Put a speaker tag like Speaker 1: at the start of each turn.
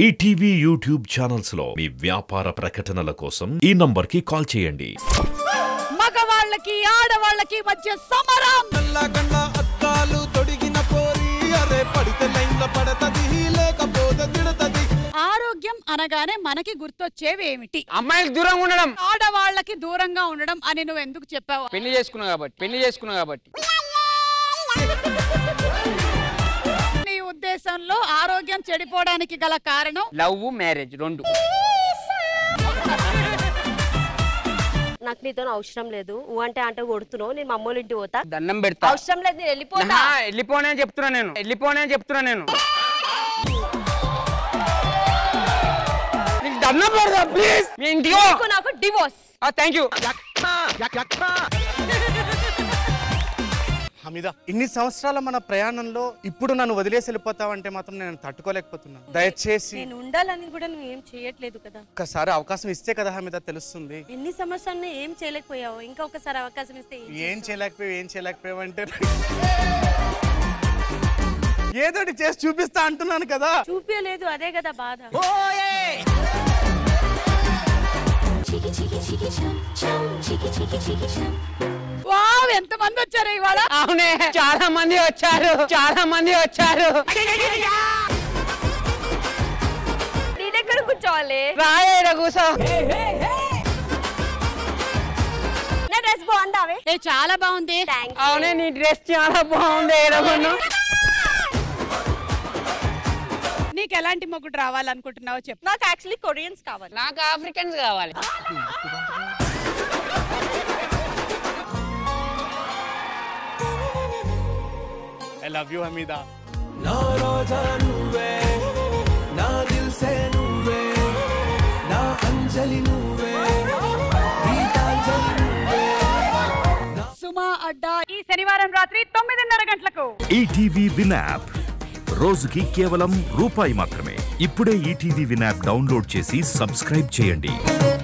Speaker 1: ETV YouTube channels లో మీ వ్యాపార ప్రకటనల కోసం ఈ నంబర్ కి కాల్ చేయండి
Speaker 2: మగవాళ్ళకి ఆడవాళ్ళకి మధ్య సమరం
Speaker 3: నల్లగండ్ల అద్దాలు తొడిగిన పోరి అరే పడితే లైన్ల పడతది లేకపోతే తిడతది
Speaker 2: ఆరోగ్యం అనగానే మనకి గుర్తొచ్చేవి ఏమిటి
Speaker 4: అమ్మాయిలకు దూరంగా ఉండడం
Speaker 2: ఆడవాళ్ళకి దూరంగా ఉండడం అని నువ్వు ఎందుకు చెప్పావు
Speaker 4: పెళ్లి చేసుకున్నా కాబట్టి పెళ్లి చేసుకున్నా కాబట్టి
Speaker 2: నీ ఉద్దేశంలో ఆరోగ్యం చెడిపోవడానికి గల కారణం
Speaker 4: లవ్ మ్యారేజ్ రెండు
Speaker 5: నాకు నీతో అవసరం లేదు ఊ అంటే అంటే కొడుతున్నావు నేను మా అమ్మోళ్ళ ఇంటికి పోతా
Speaker 4: దండం పెడతా
Speaker 5: అవసరం లేదు నేను వెళ్ళిపోతా
Speaker 4: నా, వెళ్ళిపోనే అని చెప్తున్నా నేను వెళ్ళిపోనే అని చెప్తున్నా నేను నీకు దండం పెడతా ప్లీజ్ మీ ఇంటికి
Speaker 5: నీకు నాకు డివోర్స్
Speaker 4: థ్యాంక్ యూ
Speaker 6: హమీదా ఇన్ని సంవత్సరాల మన ప్రయాణంలో ఇప్పుడు నన్ను వదిలేసి వెళ్ళిపోతావంటే మాత్రం నేను తట్టుకోలేకపోతున్నాను దయచేసి
Speaker 5: నేను ఉండాలని కూడా నువ్వు ఏం చేయట్లేదు కదా
Speaker 6: ఒక్కసారి అవకాశం ఇస్తే కదా హమీదా తెలుస్తుంది
Speaker 5: ఎన్ని సంవత్సరాలు ఏం చేయలేకపోయావు ఇంకా ఒకసారి అవకాశం ఇస్తే ఏం
Speaker 6: ఏం చేయలేకపోయావు ఏం చేయలేకపోయావు అంటే ఏదోటి చేసి చూపిస్తా అంటున్నాను కదా
Speaker 5: చూపించలేదు అదే కదా బాధ
Speaker 7: Chicky chicky chicky chum chum chicky chicky chicky chum.
Speaker 2: Wow ఎంత మంది వచ్చారు ఇవాళ
Speaker 4: అవునే చాలా మంది వచ్చారు చాలా మంది వచ్చారు
Speaker 5: నీ దగ్గర కూర్చోవాలి
Speaker 4: రాయేడ కూసో
Speaker 5: నా డ్రెస్ బాగుందావే
Speaker 2: ఏ చాలా బాగుంది
Speaker 5: థ్యాంక్స్
Speaker 4: అవునే నీ డ్రెస్ చాలా బాగుంది ఏడగొన్ను
Speaker 2: నీకు ఎలాంటి మొగుడు రావాలనుకుంటున్నావో చెప్పు
Speaker 5: నాకు యాక్చువల్లీ కొరియన్స్ కావాలి
Speaker 4: నాకు ఆఫ్రికన్స్ కావాలి
Speaker 6: ఐ లవ్ యూ హమీదా
Speaker 3: నా రోజా నువ్వే నా దిల్సే నువ్వే నా అంజలి నువ్వే గీతాంజలి నువ్వే
Speaker 2: సుమా అడ్డా ఈ శనివారం రాత్రి తొమ్మిదిన్నర గంటలకు
Speaker 8: ఈటీవీ విన్ యాప్ రోజుకి కేవలం రూపాయి మాత్రమే ఇప్పుడే ఈటీవీ విన్ యాప్ డౌన్లోడ్ చేసి సబ్స్క్రైబ్ చేయండి